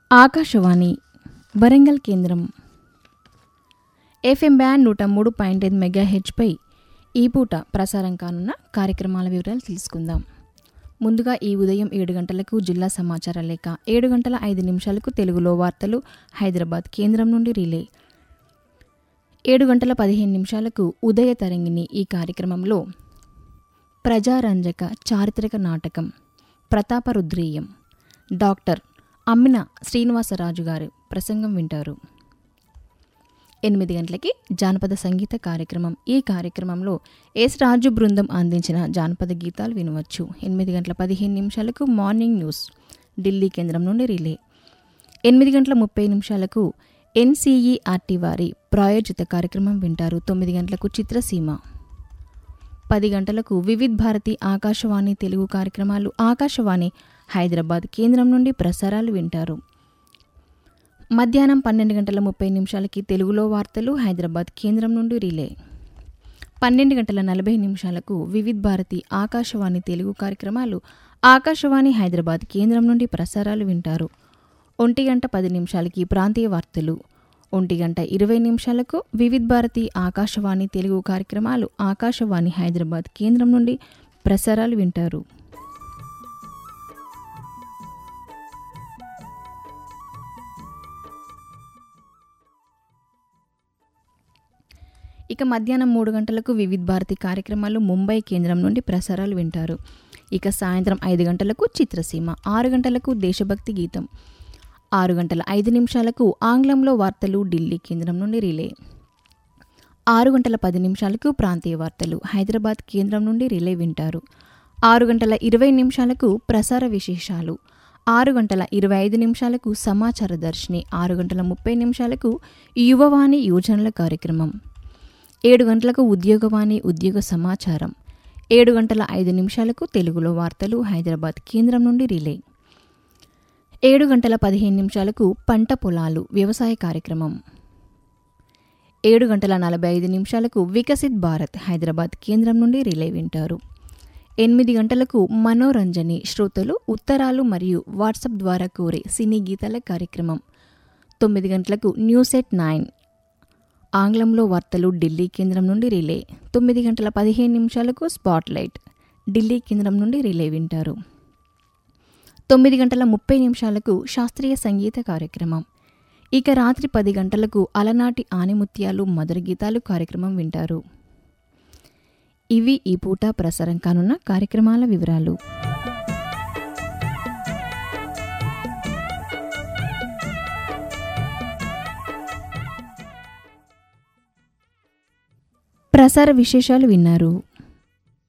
ఆకాశవాణి వరంగల్ కేంద్రం FM band నూట మూడు పాయింట్ ఐదు మెగా హెచ్పై ఈ పూట ప్రసారం కానున్న కార్యక్రమాల వివరాలు తెలుసుకుందాం ముందుగా ఈ ఉదయం ఏడు గంటలకు జిల్లా సమాచార లేఖ ఏడు గంటల ఐదు నిమిషాలకు తెలుగులో వార్తలు హైదరాబాద్ కేంద్రం నుండి రిలే ఏడు గంటల పదిహేను నిమిషాలకు ఉదయ తరంగిణి ఈ కార్యక్రమంలో ప్రజారంజక చారిత్రక నాటకం ప్రతాపరుద్రీయం డాక్టర్ అమ్మిన శ్రీనివాసరాజు గారు ప్రసంగం వింటారు ఎనిమిది గంటలకి జానపద సంగీత కార్యక్రమం ఈ కార్యక్రమంలో ఎస్ రాజు బృందం అందించిన జానపద గీతాలు వినవచ్చు ఎనిమిది గంటల పదిహేను నిమిషాలకు మార్నింగ్ న్యూస్ ఢిల్లీ కేంద్రం నుండి రిలే ఎనిమిది గంటల ముప్పై నిమిషాలకు ఎన్సీఈఆర్టీ వారి ప్రాయోజిత కార్యక్రమం వింటారు తొమ్మిది గంటలకు చిత్రసీమ పది గంటలకు వివిధ్ భారతి ఆకాశవాణి తెలుగు కార్యక్రమాలు ఆకాశవాణి హైదరాబాద్ కేంద్రం నుండి ప్రసారాలు వింటారు మధ్యాహ్నం పన్నెండు గంటల ముప్పై నిమిషాలకి తెలుగులో వార్తలు హైదరాబాద్ కేంద్రం నుండి రిలే పన్నెండు గంటల నలభై నిమిషాలకు వివిధ్ భారతి ఆకాశవాణి తెలుగు కార్యక్రమాలు ఆకాశవాణి హైదరాబాద్ కేంద్రం నుండి ప్రసారాలు వింటారు ఒంటి గంట పది నిమిషాలకి ప్రాంతీయ వార్తలు ఒంటి గంట ఇరవై నిమిషాలకు వివిధ్ భారతి ఆకాశవాణి తెలుగు కార్యక్రమాలు ఆకాశవాణి హైదరాబాద్ కేంద్రం నుండి ప్రసారాలు వింటారు ఇక మధ్యాహ్నం మూడు గంటలకు వివిధ్ భారతి కార్యక్రమాలు ముంబై కేంద్రం నుండి ప్రసారాలు వింటారు ఇక సాయంత్రం ఐదు గంటలకు చిత్రసీమ ఆరు గంటలకు దేశభక్తి గీతం ఆరు గంటల ఐదు నిమిషాలకు ఆంగ్లంలో వార్తలు ఢిల్లీ కేంద్రం నుండి రిలే ఆరు గంటల పది నిమిషాలకు ప్రాంతీయ వార్తలు హైదరాబాద్ కేంద్రం నుండి రిలే వింటారు ఆరు గంటల ఇరవై నిమిషాలకు ప్రసార విశేషాలు ఆరు గంటల ఇరవై ఐదు నిమిషాలకు సమాచార దర్శిని ఆరు గంటల ముప్పై నిమిషాలకు యువవాణి యోజనల కార్యక్రమం ఏడు గంటలకు ఉద్యోగవాణి ఉద్యోగ సమాచారం ఏడు గంటల ఐదు నిమిషాలకు తెలుగులో వార్తలు హైదరాబాద్ కేంద్రం నుండి రిలే ఏడు గంటల పదిహేను నిమిషాలకు పంట పొలాలు వ్యవసాయ కార్యక్రమం ఏడు గంటల నలభై ఐదు నిమిషాలకు వికసిత్ భారత్ హైదరాబాద్ కేంద్రం నుండి రిలే వింటారు ఎనిమిది గంటలకు మనోరంజని శ్రోతలు ఉత్తరాలు మరియు వాట్సాప్ ద్వారా కోరే సినీ గీతాల కార్యక్రమం తొమ్మిది గంటలకు న్యూస్ ఎట్ నైన్ ఆంగ్లంలో వార్తలు ఢిల్లీ కేంద్రం నుండి రిలే తొమ్మిది గంటల పదిహేను నిమిషాలకు స్పాట్లైట్ ఢిల్లీ కేంద్రం నుండి రిలే వింటారు తొమ్మిది గంటల ముప్పై నిమిషాలకు శాస్త్రీయ సంగీత కార్యక్రమం ఇక రాత్రి పది గంటలకు అలనాటి ఆనిముత్యాలు మధుర గీతాలు కార్యక్రమం వింటారు ఇవి ఈ పూట ప్రసారం కానున్న కార్యక్రమాల వివరాలు ప్రసార విశేషాలు విన్నారు